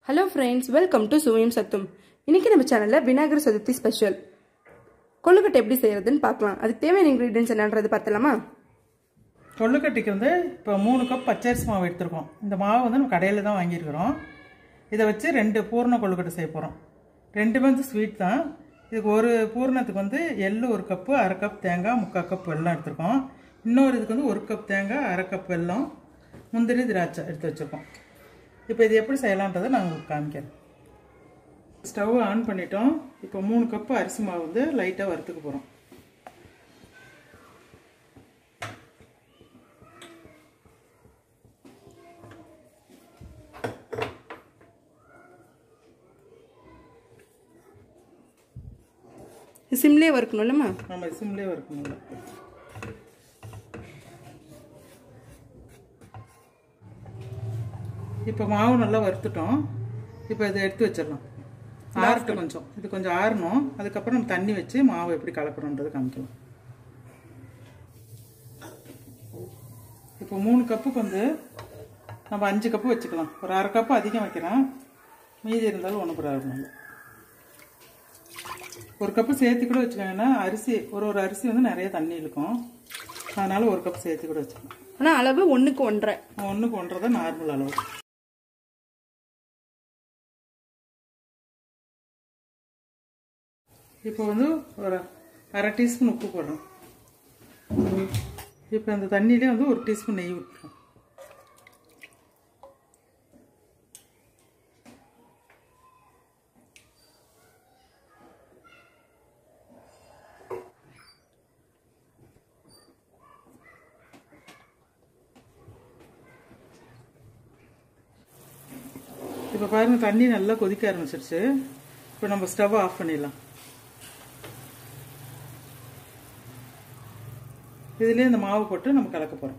hello friends welcome to சுவையும் சத்தும் இன்னைக்கு நம்ம சேனலில் விநாயகர் சதுர்த்தி ஸ்பெஷல் கொழுக்கட்டை எப்படி செய்யறதுன்னு பார்க்கலாம் அதுக்கு தேவையான இன்க்ரீடியன்ஸ் என்னன்றது பார்த்தலாமா கொள்ளுக்கட்டைக்கு வந்து இப்போ மூணு கப் பச்சரிசி மாவு எடுத்திருக்கோம் இந்த மாவு வந்து நம்ம கடையில் தான் வாங்கியிருக்கிறோம் இதை வச்சு ரெண்டு பூர்ண கொழுக்கட்டை செய்ய போகிறோம் ரெண்டுமே வந்து ஸ்வீட் தான் இதுக்கு ஒரு பூர்ணத்துக்கு வந்து எள்ளு ஒரு கப்பு அரை கப் தேங்காய் முக்கால் கப் வெல்லம் எடுத்திருக்கோம் இன்னொரு இதுக்கு வந்து ஒரு கப் தேங்காய் அரை கப் வெல்லம் முந்திரி திராட்சை எடுத்து வச்சுருக்கோம் இப்போ இது எப்படி செய்யலான்றதை நான் உங்களுக்கு காமிக்கிறேன் ஸ்டவ் ஆன் பண்ணிட்டோம் இப்போ மூணு கப்பு அரிசி மாவு வந்து லைட்டாக வறுத்துக்க போகிறோம் சிம்லேயே வறுக்கணும்லம்மா நம்ம சிம்லேயே வறுக்கணும்ல இப்போ மாவு நல்லா வறுத்துட்டோம் இப்போ இதை எடுத்து வச்சிடலாம் ஆறட்டும் கொஞ்சம் இது கொஞ்சம் ஆறணும் அதுக்கப்புறம் நம்ம தண்ணி வச்சு மாவு எப்படி கலக்கணுன்றது காமிக்கலாம் இப்போ மூணு கப்புக்கு வந்து நம்ம அஞ்சு கப்பு வச்சுக்கலாம் ஒரு அரை கப்பு அதிகம் வைக்கிறேன் மீதி இருந்தாலும் ஒன்றும் ப்ராப்ளம் இல்லை ஒரு கப்பு சேர்த்து கூட வச்சுக்கோங்கன்னா அரிசி ஒரு ஒரு அரிசி வந்து நிறைய தண்ணி இழுக்கும் அதனால ஒரு கப் சேர்த்து கூட வச்சுக்கலாம் ஆனால் அளவு ஒன்றுக்கு ஒன்றரை ஒன்றுக்கு ஒன்றரை தான் நார்மல் அளவு இப்போ வந்து ஒரு அரை டீஸ்பூன் உப்பு போடுறோம் இப்போ அந்த தண்ணியிலே வந்து ஒரு டீஸ்பூன் நெய் விட்டுறோம் இப்போ பாருங்க தண்ணி நல்லா கொதிக்க ஆரம்பிச்சிருச்சு இப்போ நம்ம ஸ்டவ் ஆஃப் பண்ணிடலாம் இதுலேயே இந்த மாவு போட்டு நம்ம கலக்க போகிறோம்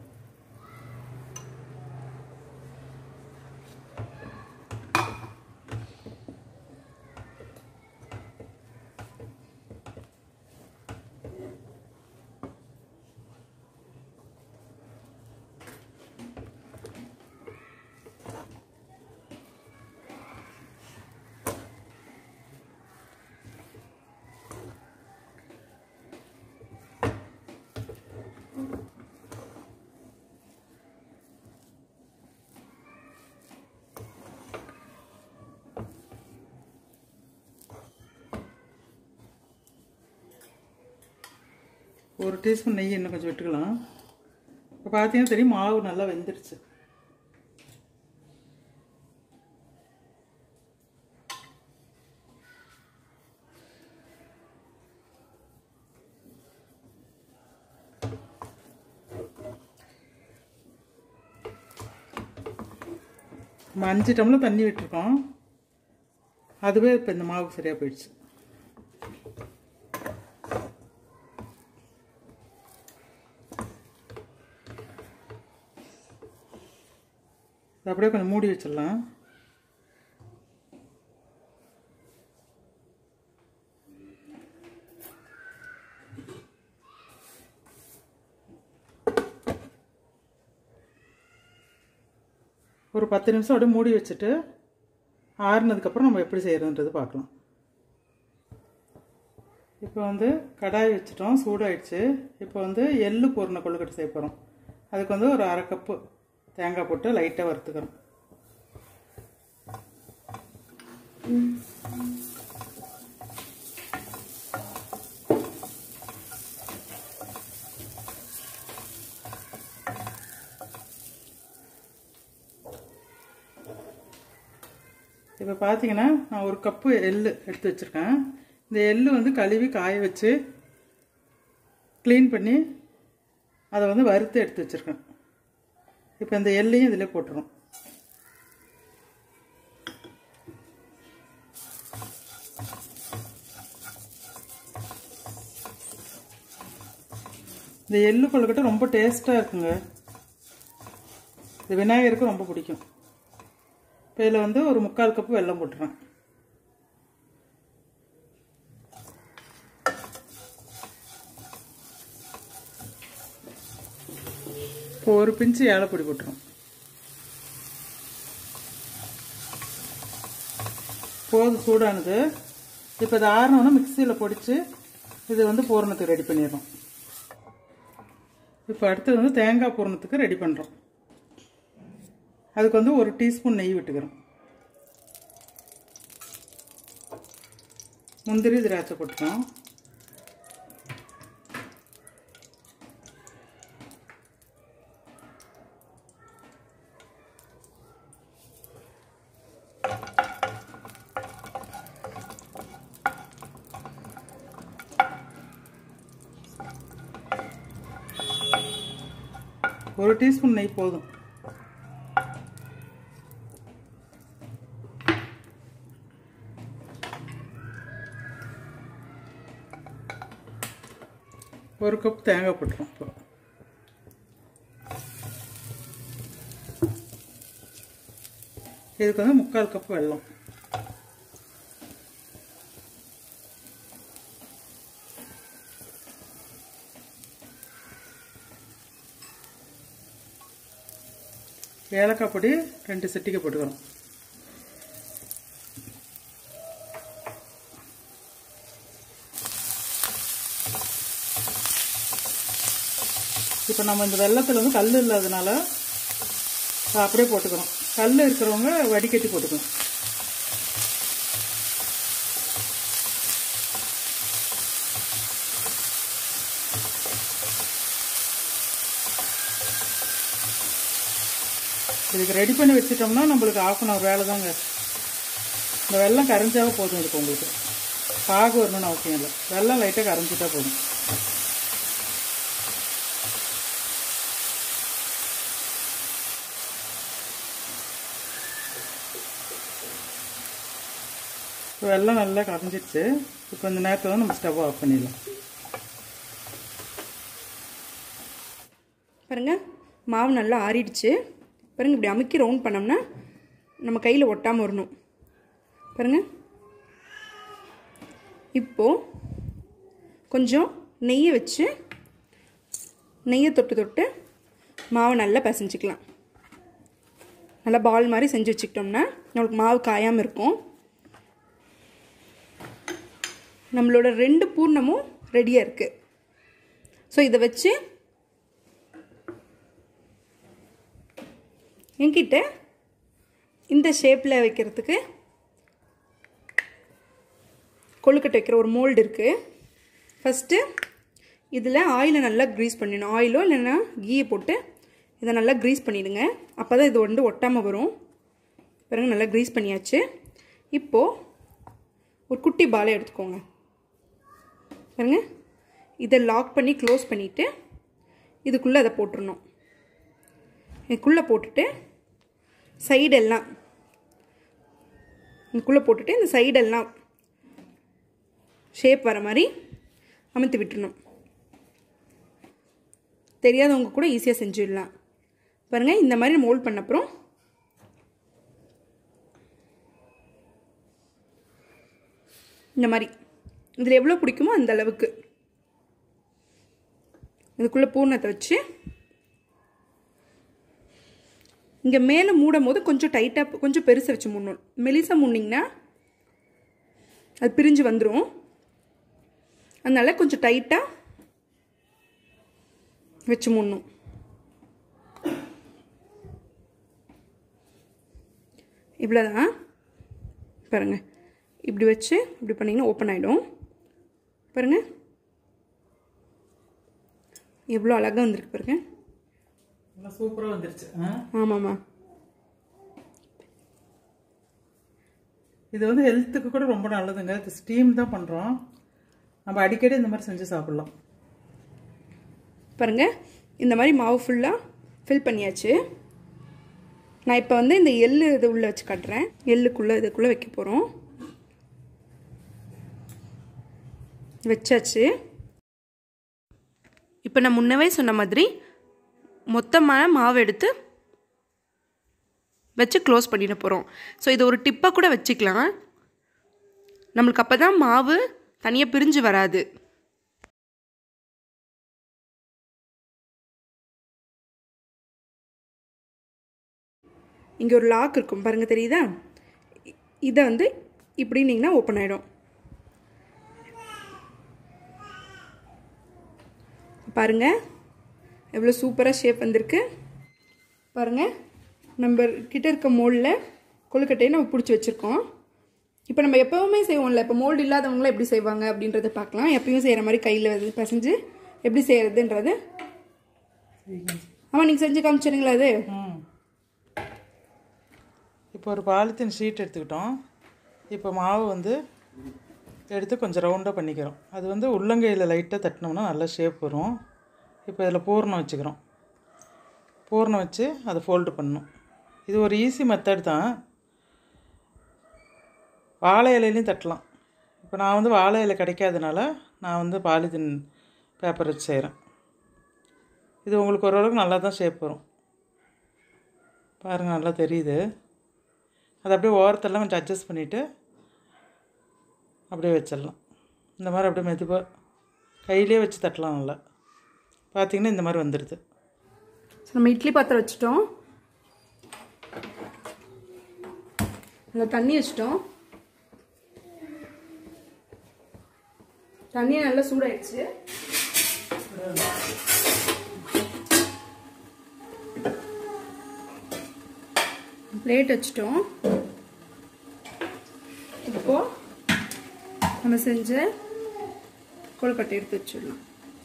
ஒரு டீஸ்பூன் நெய் இன்னும் கொஞ்சம் விட்டுக்கலாம் இப்போ பார்த்தீங்கன்னா தெரியும் மாவு நல்லா வெந்துடுச்சு நம்ம அஞ்சு டம்ளர் தண்ணி விட்டுருக்கோம் அதுவே இப்போ இந்த மாவு சரியாக போயிடுச்சு இதை அப்படியே கொஞ்சம் மூடி வச்சிடலாம் ஒரு பத்து நிமிஷம் அப்படியே மூடி வச்சுட்டு ஆறுனதுக்கப்புறம் நம்ம எப்படி செய்கிறதுன்றது பார்க்கலாம் இப்போ வந்து கடாய் வச்சுட்டோம் சூடாயிடுச்சு இப்போ வந்து எள்ளு பூர்ண கொழுக்கட்டை செய்ய போகிறோம் அதுக்கு வந்து ஒரு அரை கப்பு தேங்காய் போட்டு லைட்டாக வறுத்துக்கிறோம் இப்போ பார்த்தீங்கன்னா நான் ஒரு கப்பு எள்ளு எடுத்து வச்சுருக்கேன் இந்த எள்ளு வந்து கழுவி காய வச்சு க்ளீன் பண்ணி அதை வந்து வறுத்து எடுத்து வச்சுருக்கேன் இப்போ இந்த எள்ளையும் இதில் போட்டுரும் இந்த எள்ளு கொழுக்கட்டை ரொம்ப டேஸ்ட்டாக இருக்குங்க இது விநாயகருக்கு ரொம்ப பிடிக்கும் இப்போ இதில் வந்து ஒரு முக்கால் கப்பு வெல்லம் போட்டுறேன் இப்போ ஒரு பிஞ்சு ஏலப்பொடி போட்டுரும் போதும் சூடானது இப்போ இது ஆறினோன்னா மிக்சியில் பொடிச்சு இது வந்து பூரணத்துக்கு ரெடி பண்ணிடுறோம் இப்போ அடுத்தது வந்து தேங்காய் பூரணத்துக்கு ரெடி பண்ணுறோம் அதுக்கு வந்து ஒரு டீஸ்பூன் நெய் விட்டுக்கிறோம் முந்திரி திராட்சை போட்டுக்கோம் ஒரு டீஸ்பூன் நெய் போதும் ஒரு கப் தேங்காய் போட்டுரும் இப்போ இதுக்கு வந்து முக்கால் கப் வெல்லம் ஏலக்காய் பொடி ரெண்டு சிட்டிக்கை போட்டுக்கிறோம் இப்போ நம்ம இந்த வெள்ளத்தில் வந்து கல் இல்லாதனால அப்படியே போட்டுக்கிறோம் கல் இருக்கிறவங்க வடிகட்டி போட்டுக்கணும் இதுக்கு ரெடி பண்ணி வச்சுட்டோம்னா நம்மளுக்கு ஆஃப் அன் ஹவர் வேலை தாங்க இந்த வெள்ளம் கரைஞ்சாவே போதும் இதுக்கு உங்களுக்கு பாகு வரணும்னு அவசியம் இல்லை வெள்ளம் லைட்டாக கரைஞ்சிட்டா போதும் இப்போ வெள்ளம் நல்லா கரைஞ்சிருச்சு இப்போ இந்த நேரத்தில் நம்ம ஸ்டவ் ஆஃப் பண்ணிடலாம் பாருங்க மாவு நல்லா ஆறிடுச்சு பாருங்க இப்படி அமுக்கி ரவுண்ட் பண்ணோம்னா நம்ம கையில் ஒட்டாமல் வரணும் பாருங்க இப்போது கொஞ்சம் நெய்யை வச்சு நெய்யை தொட்டு தொட்டு மாவை நல்லா பிசைஞ்சிக்கலாம் நல்லா பால் மாதிரி செஞ்சு வச்சுக்கிட்டோம்னா நம்மளுக்கு மாவு காயாமல் இருக்கும் நம்மளோட ரெண்டு பூர்ணமும் ரெடியாக இருக்குது ஸோ இதை வச்சு என்கிட்ட இந்த ஷேப்பில் வைக்கிறதுக்கு கொழுக்கட்டை வைக்கிற ஒரு மோல்டு இருக்குது ஃபஸ்ட்டு இதில் ஆயிலை நல்லா க்ரீஸ் பண்ணிடணும் ஆயிலோ இல்லைன்னா கீயை போட்டு இதை நல்லா க்ரீஸ் பண்ணிவிடுங்க அப்போ தான் இது வந்து ஒட்டாமல் வரும் பிறகு நல்லா க்ரீஸ் பண்ணியாச்சு இப்போது ஒரு குட்டி பாலை எடுத்துக்கோங்க பாருங்க இதை லாக் பண்ணி க்ளோஸ் பண்ணிவிட்டு இதுக்குள்ளே அதை போட்டுடணும் இதுக்குள்ளே போட்டுட்டு சைடெல்லாம் இதுக்குள்ளே போட்டுட்டு இந்த சைடெல்லாம் ஷேப் வர மாதிரி அமுத்தி விட்டுறணும் தெரியாதவங்க கூட ஈஸியாக செஞ்சிடலாம் பாருங்கள் இந்த மாதிரி மோல்ட் பண்ண அப்புறம் இந்த மாதிரி இதில் எவ்வளோ பிடிக்குமோ அந்த அளவுக்கு இதுக்குள்ளே பூர்ணத்தை வச்சு இங்கே மேலே மூடும் போது கொஞ்சம் டைட்டாக கொஞ்சம் பெருசை வச்சு முடணும் மெலிசாக முன்னிங்கன்னா அது பிரிஞ்சு வந்துடும் அதனால் கொஞ்சம் டைட்டாக வச்சு முடணும் இவ்வளோதான் பாருங்கள் இப்படி வச்சு இப்படி பண்ணிங்கன்னா ஓப்பன் ஆகிடும் பாருங்கள் எவ்வளோ அழகாக வந்திருக்கு பாருங்கள் நல்லா சூப்பராக வந்துருச்சு ஆ ஆமாம்மா இது வந்து ஹெல்த்துக்கு கூட ரொம்ப நல்லதுங்க இது ஸ்டீம் தான் பண்ணுறோம் நம்ம அடிக்கடி இந்த மாதிரி செஞ்சு சாப்பிட்லாம் பாருங்க இந்த மாதிரி மாவு ஃபுல்லாக ஃபில் பண்ணியாச்சு நான் இப்போ வந்து இந்த எள்ளு இது உள்ளே வச்சு காட்டுறேன் எள்ளுக்குள்ளே இதுக்குள்ளே வைக்க போகிறோம் வச்சாச்சு இப்போ நான் முன்னவே சொன்ன மாதிரி மொத்தமான மாவு எடுத்து வச்சு க்ளோஸ் பண்ணிட போகிறோம் ஸோ இது ஒரு டிப்பாக கூட வச்சுக்கலாம் நம்மளுக்கு அப்போ தான் மாவு தனியாக பிரிஞ்சு வராது இங்கே ஒரு லாக் இருக்கும் பாருங்கள் தெரியுதா இ- இதை வந்து இப்படின்னீங்கன்னா ஓப்பன் ஆகிடும் பாருங்கள் எவ்வளோ சூப்பராக ஷேப் வந்திருக்கு பாருங்கள் நம்ம கிட்ட இருக்க மோல்டில் கொழுக்கட்டையை நம்ம பிடிச்சி வச்சுருக்கோம் இப்போ நம்ம எப்போவுமே செய்வோம்ல இப்போ மோல்டு இல்லாதவங்களாம் எப்படி செய்வாங்க அப்படின்றத பார்க்கலாம் எப்பயும் செய்கிற மாதிரி கையில் வந்து பிசைஞ்சு எப்படி செய்கிறதுன்றது ஆமாம் நீங்கள் செஞ்சு காமிச்சிருங்களா அது ம் இப்போ ஒரு பாலித்தீன் ஷீட் எடுத்துக்கிட்டோம் இப்போ மாவு வந்து எடுத்து கொஞ்சம் ரவுண்டாக பண்ணிக்கிறோம் அது வந்து உள்ளங்கையில் லைட்டாக தட்டினோம்னா நல்ல ஷேப் வரும் இப்போ இதில் பூர்ணம் வச்சுக்கிறோம் பூர்ணம் வச்சு அதை ஃபோல்டு பண்ணணும் இது ஒரு ஈஸி மெத்தட் தான் வாழை இலையிலையும் தட்டலாம் இப்போ நான் வந்து வாழை இலை கிடைக்காதனால நான் வந்து பாலித்தீன் பேப்பர் வச்சு செய்கிறேன் இது உங்களுக்கு ஓரளவுக்கு நல்லா தான் ஷேப் வரும் பாருங்கள் நல்லா தெரியுது அதை அப்படியே ஓரத்தெல்லாம் கொஞ்சம் அட்ஜஸ்ட் பண்ணிவிட்டு அப்படியே வச்சிடலாம் இந்த மாதிரி அப்படியே மெதுவாக கையிலே வச்சு தட்டலாம் நல்லா பார்த்தீங்கன்னா இந்த மாதிரி வந்துடுது ஸோ நம்ம இட்லி பாத்திரம் வச்சுட்டோம் அதில் தண்ணி வச்சிட்டோம் தண்ணி நல்லா சூடாயிடுச்சு பிளேட் வச்சிட்டோம் இப்போ நம்ம செஞ்ச கொழுக்கட்டை எடுத்து வச்சிடலாம்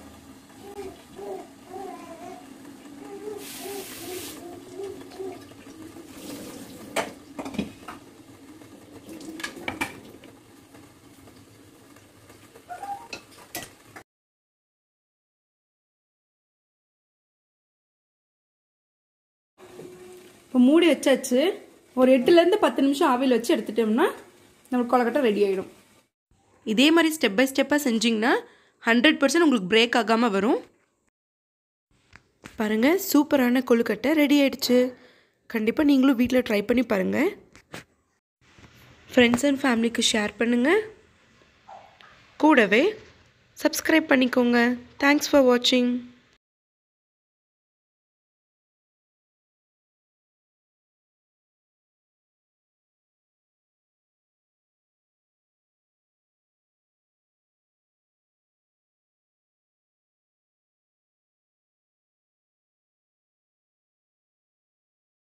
இப்போ மூடி வச்சாச்சு ஒரு எட்டுலேருந்து பத்து நிமிஷம் ஆவியில் வச்சு எடுத்துட்டோம்னா நமக்கு கொலக்கட்டை ரெடி ஆகிடும் இதே மாதிரி ஸ்டெப் பை ஸ்டெப்பாக செஞ்சிங்கன்னா ஹண்ட்ரட் பர்சன்ட் உங்களுக்கு பிரேக் ஆகாமல் வரும் பாருங்கள் சூப்பரான கொழுக்கட்டை ரெடி ஆயிடுச்சு கண்டிப்பாக நீங்களும் வீட்டில் ட்ரை பண்ணி பாருங்கள் ஃப்ரெண்ட்ஸ் அண்ட் ஃபேமிலிக்கு ஷேர் பண்ணுங்கள் கூடவே சப்ஸ்கிரைப் பண்ணிக்கோங்க தேங்க்ஸ் ஃபார் வாட்சிங்